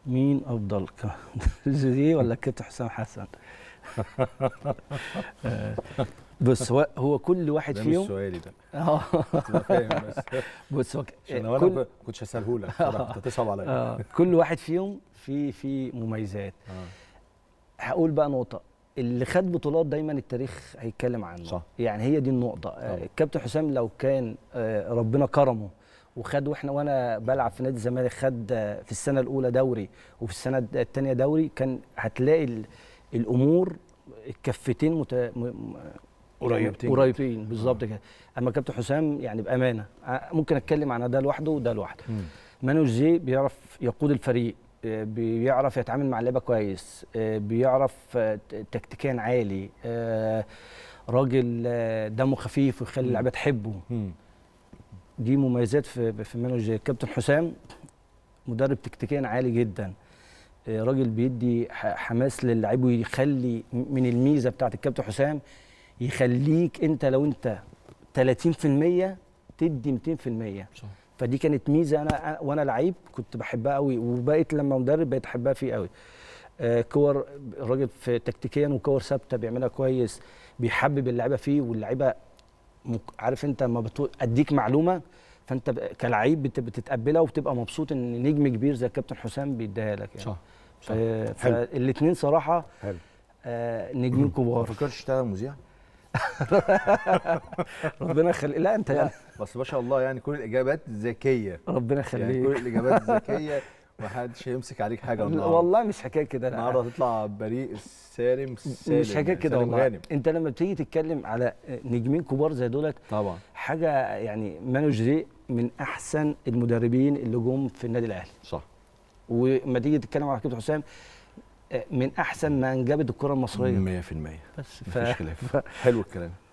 مين افضل جوزيه ولا كابتن حسام حسن آه، بص هو هو كل واحد ده مش فيهم سؤالي ده اه تبقى فاهم بس بص هو ك- عشان لو كل انا ك- كنتش هساله لك بصراحة، انت تصعب عليا آه كل واحد فيهم في في مميزات آه. هقول بقى نقطة اللي خد بطولات دايما التاريخ هيتكلم عنه صح. يعني هي دي النقطة آه، طبعا. الكابتن حسام لو كان آه، ربنا كرمه وخد واحنا وانا بلعب في نادي الزمالك خد آه، في السنة الأولى دوري وفي السنة الثانية دوري كان هتلاقي ال- الأمور الكفتين مت... م... م- قريبتين قريبين بالظبط كده اما كابتن حسام يعني بامانه آه، ممكن اتكلم عن ده لوحده وده لوحده مم. مانو جي بيعرف يقود الفريق آه، بيعرف يتعامل مع اللعيبه كويس آه، بيعرف آه، ت- تكتيكيا عالي آه، راجل آه، دمه خفيف ويخلي اللعيبه تحبه مم. دي مميزات في في مانو جي كابتن حسام مدرب تكتيكيا عالي جدا آه، راجل بيدي ح- حماس للعيب ويخلي من الميزه بتاعت الكابتن حسام يخليك انت لو انت 30% تدي 200% صح. فدي كانت ميزه انا أنا- وانا لعيب كنت بحبها قوي وبقيت لما مدرب بقيت احبها فيه قوي آه، كور الراجل في تكتيكيا وكور ثابته بيعملها كويس بيحبب اللعيبه فيه واللعيبه مك- عارف انت لما بتقول اديك معلومه فانت ب- كلعيب بت- بتتقبلها وبتبقى مبسوط ان نجم كبير زي الكابتن حسام بيديها لك يعني صح صح. حلو. فالاثنين صراحه حلو آه نجمين ما كبار فكرتش تشتغل مذيع ربنا يخلي لا انت يعني بس ما شاء الله يعني كل الاجابات ذكيه ربنا يعني يخليك كل الاجابات ذكيه ومحدش هيمسك عليك حاجه لا، النهارده والله مش حكايه كده لا النهارده هتطلع بريء سالم سالم مش حكايه يعني كده سالم والله غانم انت لما بتيجي تتكلم على نجمين كبار زي دولت طبعا حاجه يعني مانو جي من احسن المدربين اللي جم في النادي الاهلي صح ولما تيجي تتكلم على كابتن حسام آه، من احسن ما انجبت الكره المصريه 100% بس مفيش خلاف حلو الكلام